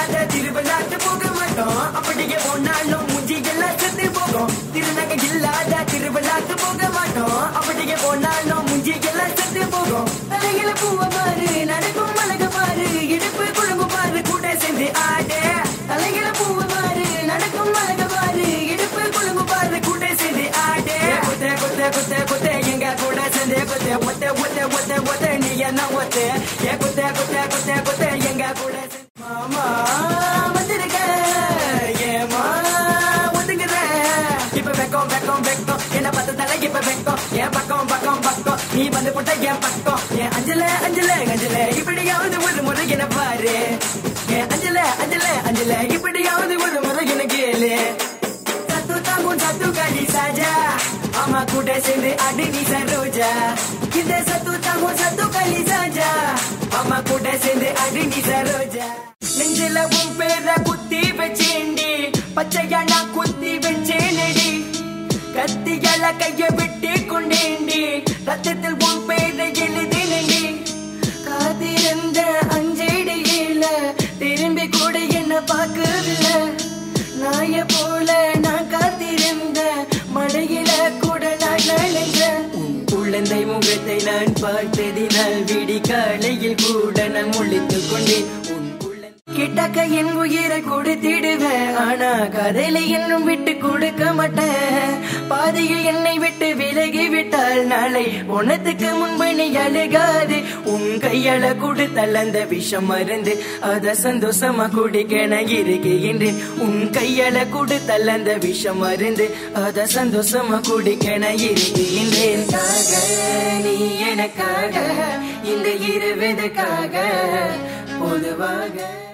இல்லாத திருவிழாக்கு போக மாட்டோம் அப்படியே போனாலும் மூஞ்சி எல்லாம் செத்து போகும் திருநகை இல்லாத திருவிழாக்கு போக மாட்டோம் அப்படியே போனாலும் மூஞ்சி எல்லாம் செத்து போகும் தலையில பூவ பாரு நடக்கும் மலக பாரு இடுப்பு குழுங்கு பாரு கூட சேர்ந்து ஆடு தலையில பூவ பாரு நடக்கும் மலக பாரு இடுப்பு குழுங்கு பாரு கூட சேர்ந்து ஆடு குத்த குத்த குத்த குத்த எங்க கூட சேர்ந்து குத்த ஒத்த ஒத்த ஒத்த ஒத்த நீ என்ன ஒத்த ஏ குத்த குத்த குத்த குத்த எங்க கூட சேர்ந்து- மாமா வந்திருக்க ஏமா ஒதுங்குற இப்ப வெக்கம் வெக்கம் வெக்கம் என்ன பார்த்ததால இப்ப வெக்கம் என் பக்கம் பக்கம் பக்கம் நீ வந்து போட்ட என் பக்கம் என் அஞ்சல அஞ்சல அஞ்சல இப்படியாவது ஒரு முறை என்ன பாரு என் அஞ்சல அஞ்சல அஞ்சல இப்படியாவது ஒரு முறை என்ன கேளு சத்து தாங்கும் சத்து காடி சாஜா அம்மா கூட சேர்ந்து அடி நீ சரோஜா இந்த சத்து தாங்கும் சத்து காலி சாஜா அம்மா கூட சேர்ந்து அடி நீ சரோஜா நெஞ்சில உன் பேர குத்தி வச்சேண்டி பச்சையா நான் குத்தி வச்சேனடி கத்தியால கைய விட்டு கொண்டேண்டி ரத்தத்தில் உன் பேரை எழுதினேண்டி காத்திருந்த அஞ்சடியில திரும்பி கூட என்ன பார்க்கவில்லை நாய போல நான் காத்திருந்த மழையில கூட நான் நனைஞ்சேன் உன் குழந்தை முகத்தை நான் பார்த்ததினால் விடி காலையில் கூட நான் முழித்துக் கொண்டேன் உன் குழந்தை கிட்டக்க என் உயிரை கொடுத்திடுவேன் ஆனா கதையில இன்னும் விட்டு கொடுக்க மாட்டேன் பாதியில் என்னை விட்டு விலகி விட்டால் நாளை உனத்துக்கு முன்பு நீ அழுகாது உன் கையால கொடுத்தல் அந்த விஷம் மருந்து அத சந்தோஷமா குடிக்க நான் இருக்கின்றேன் உன் கையால கொடுத்தல் அந்த விஷம் மருந்து அத சந்தோஷமா குடிக்க நான் இருக்கின்றேன் காக நீ எனக்காக இந்த இருவதுக்காக பொதுவாக